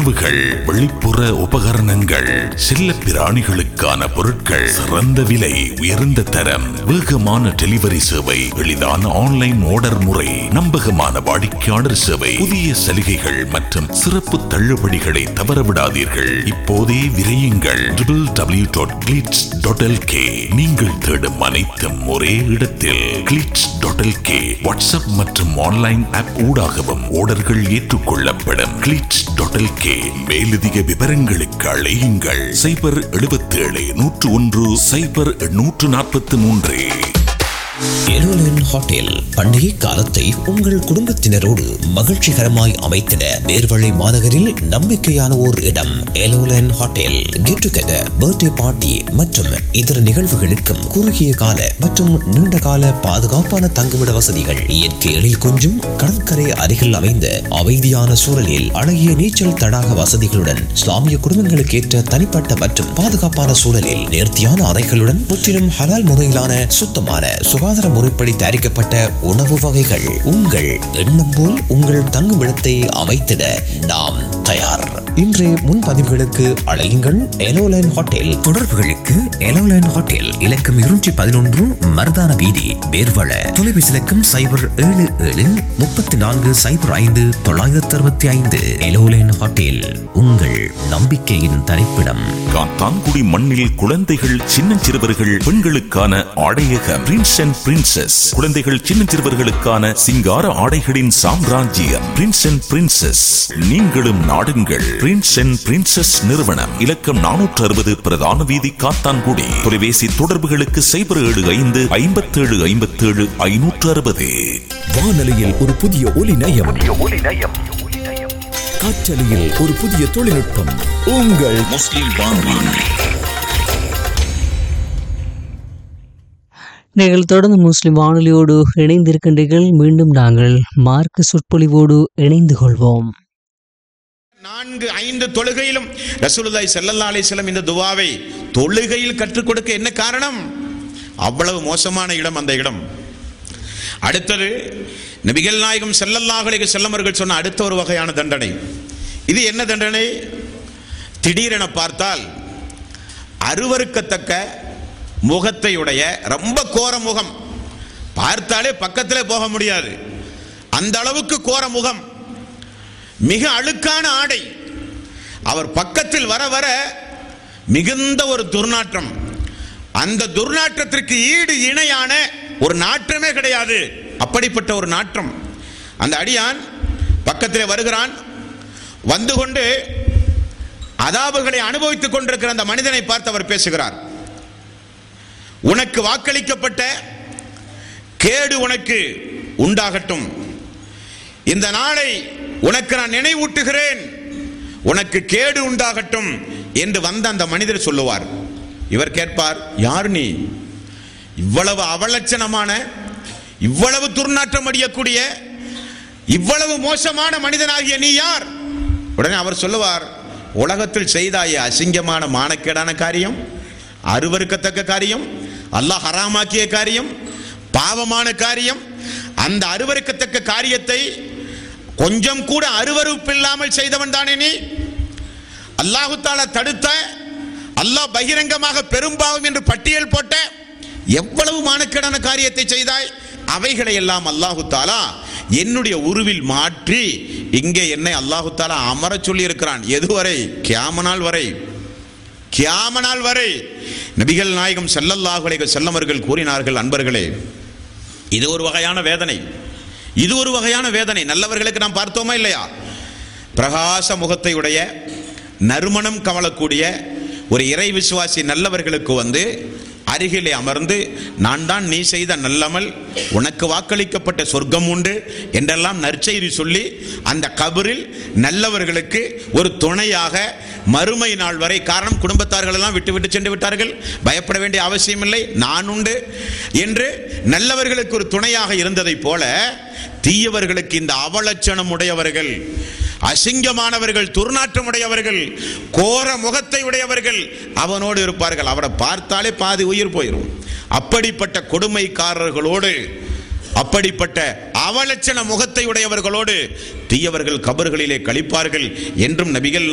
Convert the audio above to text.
உணவுகள் வெளிப்புற உபகரணங்கள் செல்ல பிராணிகளுக்கான பொருட்கள் சிறந்த விலை உயர்ந்த தரம் வேகமான டெலிவரி சேவை எளிதான ஆன்லைன் ஆர்டர் முறை நம்பகமான வாடிக்கையாளர் சேவை புதிய சலுகைகள் மற்றும் சிறப்பு தள்ளுபடிகளை தவறவிடாதீர்கள் இப்போதே விரையுங்கள் W dot Glitz dot LK நீங்கள் தேடும் அனைத்தும் ஒரே இடத்தில் கிளிட்ஸ் டாட் எல்கே வாட்ஸ்அப் மற்றும் ஆன்லைன் ஆப் ஊடாகவும் ஆர்டர்கள் ஏற்றுக்கொள்ளப்படும் கிளிட்ஸ் டாட் எல்கே மேலதிக விவரங்களுக்கு அழையுங்கள் சைபர் எழுபத்தி ஏழு நூற்று ஒன்று சைபர் நூற்று நாற்பத்தி மூன்று எருலன் ஹோட்டல் பண்டிகை காலத்தை உங்கள் குடும்பத்தினரோடு மகிழ்ச்சிகரமாய் அமைத்திட நேர்வழி மாநகரில் நம்பிக்கையான ஓர் இடம் எலோலன் hotel get together birthday party மற்றும் இதர நிகழ்வுகளுக்கும் குறுகிய கால மற்றும் நீண்ட கால பாதுகாப்பான தங்குமிட வசதிகள் இயற்கை எழில் கொஞ்சும் கடற்கரை அருகில் அமைந்த அமைதியான சூழலில் அழகிய நீச்சல் தடாக வசதிகளுடன் இஸ்லாமிய குடும்பங்களுக்கு ஏற்ற தனிப்பட்ட மற்றும் பாதுகாப்பான சூழலில் நேர்த்தியான அறைகளுடன் முற்றிலும் ஹலால் முறையிலான சுத்தமான சுகாதார முறைப்படி தயாரிக்கப்பட்ட உணவு வகைகள் உங்கள் எண்ணம் போல் உங்கள் தங்குமிடத்தை அமைத்திட நாம் தயார் இன்றைய முன்பதிவுகளுக்கு அழையுங்கள் எலோலைன் ஹோட்டல் தொடர்புகளுக்கு எலோலைன் ஹோட்டல் இலக்கம் இருநூற்றி பதினொன்று மருதான வீதி வேர்வள தொலைபேசி இலக்கம் சைபர் ஏழு ஏழு முப்பத்தி நான்கு சைபர் ஐந்து தொள்ளாயிரத்தி அறுபத்தி ஐந்து எலோலைன் ஹோட்டல் உங்கள் நம்பிக்கையின் தரிப்பிடம் காத்தான்குடி மண்ணில் குழந்தைகள் சின்னஞ்சிறுவர்கள் பெண்களுக்கான ஆடையக பிரின்ஸ் அண்ட் பிரின்சஸ் குழந்தைகள் சின்னஞ்சிறுவர்களுக்கான சிங்கார ஆடைகளின் சாம்ராஜ்யம் பிரின்ஸ் அண்ட் பிரின்சஸ் நீங்களும் நாடுங்கள் பிரின்ஸ் அண்ட் பிரின்சஸ் நிறுவனம் இலக்கம் நானூற்று அறுபது பிரதான வீதி காத்தான்குடி தொலைபேசி தொடர்புகளுக்கு சைபர் ஏழு ஐந்து ஐம்பத்தேழு ஐம்பத்தேழு ஐநூற்று அறுபது வானொலியில் ஒரு புதிய ஒலி நயம் காற்றலையில் ஒரு புதிய தொழில்நுட்பம் உங்கள் முஸ்லிம் வானொலி நீங்கள் தொடர்ந்து முஸ்லிம் வானொலியோடு இணைந்திருக்கின்றீர்கள் மீண்டும் நாங்கள் மார்க்க சொற்பொழிவோடு இணைந்து கொள்வோம் நான்கு ஐந்து தொழுகையிலும் ரசூலுல்லாஹி ஸல்லல்லாஹு அலைஹி வஸல்லம் இந்த துவாவை தொழுகையில் கற்றுக் கொடுக்க என்ன காரணம் அவ்வளவு மோசமான இடம் அந்த இடம் அடுத்தது நபிகள் நாயகம் ஸல்லல்லாஹு அலைஹி வஸல்லம் அவர்கள் சொன்ன அடுத்த ஒரு வகையான தண்டனை இது என்ன தண்டனை திடீரென பார்த்தால் அருவருக்கத்தக்க முகத்தை உடைய ரொம்ப கோர முகம் பார்த்தாலே பக்கத்திலே போக முடியாது அந்த அளவுக்கு கோர முகம் மிக அழுக்கான ஆடை அவர் பக்கத்தில் வர வர மிகுந்த ஒரு துர்நாற்றம் அந்த துர்நாற்றத்திற்கு ஈடு இணையான ஒரு நாற்றமே கிடையாது அப்படிப்பட்ட ஒரு நாற்றம் அந்த அடியான் பக்கத்தில் வருகிறான் வந்து கொண்டு அதாபுகளை அனுபவித்துக் கொண்டிருக்கிற அந்த மனிதனை பார்த்து அவர் பேசுகிறார் உனக்கு வாக்களிக்கப்பட்ட கேடு உனக்கு உண்டாகட்டும் இந்த நாளை உனக்கு நான் நினைவூட்டுகிறேன் உனக்கு கேடு உண்டாகட்டும் என்று வந்த அந்த மனிதர் சொல்லுவார் இவர் கேட்பார் யார் நீ இவ்வளவு அவலட்சணமான இவ்வளவு துர்நாற்றம் அடியக்கூடிய இவ்வளவு மோசமான மனிதனாகிய நீ யார் உடனே அவர் சொல்லுவார் உலகத்தில் செய்தாய அசிங்கமான மானக்கேடான காரியம் அருவருக்கத்தக்க காரியம் அல்லாஹ் ஹராமாக்கிய காரியம் பாவமான காரியம் அந்த அருவருக்கத்தக்க காரியத்தை கொஞ்சம் கூட அருவருப்பில்லாமல் செய்தவன் தானே நீ அல்லாஹு தாலா தடுத்த அல்லாஹ் பகிரங்கமாக பெரும்பாவம் என்று பட்டியல் போட்ட எவ்வளவு மானக்கேடான காரியத்தை செய்தாய் அவைகளை எல்லாம் அல்லாஹு தாலா என்னுடைய உருவில் மாற்றி இங்கே என்னை அல்லாஹு தாலா அமரச் சொல்லி இருக்கிறான் எதுவரை கியாமனால் வரை கியாமனால் வரை நபிகள் நாயகம் ஸல்லல்லாஹு அலைஹி வஸல்லம் அவர்கள் கூறினார்கள் அன்பர்களே இது ஒரு வகையான வேதனை இது ஒரு வகையான வேதனை நல்லவர்களுக்கு நாம் பார்த்தோமா இல்லையா பிரகாச முகத்தை உடைய நறுமணம் கமலக்கூடிய ஒரு இறை விசுவாசி நல்லவர்களுக்கு வந்து அருகிலே அமர்ந்து நான் தான் நீ செய்த நல்லமல் உனக்கு வாக்களிக்கப்பட்ட சொர்க்கம் உண்டு என்றெல்லாம் நற்செய்தி சொல்லி அந்த கபரில் நல்லவர்களுக்கு ஒரு துணையாக மறுமை நாள் வரை காரணம் குடும்பத்தார்கள் எல்லாம் விட்டு விட்டு சென்று விட்டார்கள் பயப்பட வேண்டிய அவசியமில்லை நான் உண்டு என்று நல்லவர்களுக்கு ஒரு துணையாக இருந்ததைப் போல தீயவர்களுக்கு இந்த அவலட்சணம் உடையவர்கள் அசிங்கமானவர்கள் துர்நாற்றம் உடையவர்கள் கோர முகத்தை உடையவர்கள் அவனோடு இருப்பார்கள் அவரை பார்த்தாலே பாதி உயிர் போயிடும் அப்படிப்பட்ட கொடுமைக்காரர்களோடு அப்படிப்பட்ட அவலட்சண முகத்தை உடையவர்களோடு தீயவர்கள் கபர்களிலே கழிப்பார்கள் என்றும் நபிகள்